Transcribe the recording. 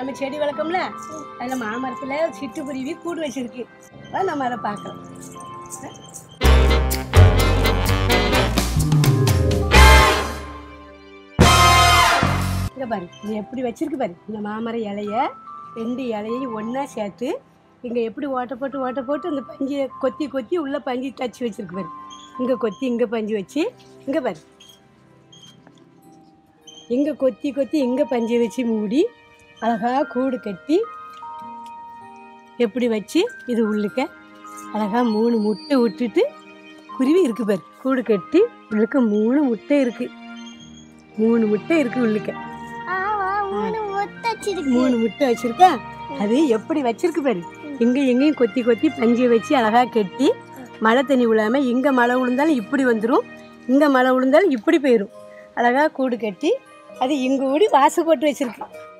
நம்ம செடி வளர்க்கோம்ல அதில் மாமரத்தில் சிட்டுக்குருவி கூடு வச்சிருக்கு அதான் நம்ம அதை பார்க்கலாம் இங்கே பாரு இது எப்படி வச்சிருக்கு பாரு இந்த மாமர இலைய ரெண்டு இலையையும் ஒன்றா சேர்த்து இங்கே எப்படி ஓட்டை போட்டு ஓட்டை போட்டு அந்த பஞ்சியை கொத்தி கொத்தி உள்ளே பஞ்சு தச்சு வச்சிருக்கு பாரு இங்கே கொத்தி இங்கே பஞ்சு வச்சு இங்கே பாரு இங்கே கொத்தி கொத்தி இங்கே பஞ்சை வச்சு மூடி அழகாக கூடு கட்டி எப்படி வச்சு இது உள்ளுக்க அழகாக மூணு முட்டை விட்டுட்டு குருவி இருக்கு பாரு கூடு கட்டி உள்ளுக்க மூணு முட்டை இருக்கு மூணு முட்டை இருக்கு உள்ளுக்க ஆமா மூணு ஒத்த வச்சிருக்கு மூணு முட்டை வச்சிருக்கா அது எப்படி வச்சிருக்கு பாரு இங்க எங்கேயும் கொத்தி கொத்தி பஞ்சை வச்சு அழகா கட்டி மழை தண்ணி விழாம இங்க மழை விழுந்தாலும் இப்படி வந்துடும் இங்க மழை விழுந்தாலும் இப்படி போயிடும் அழகா கூடு கட்டி அது இங்க ஓடி வாசல் போட்டு வச்சிருக்கு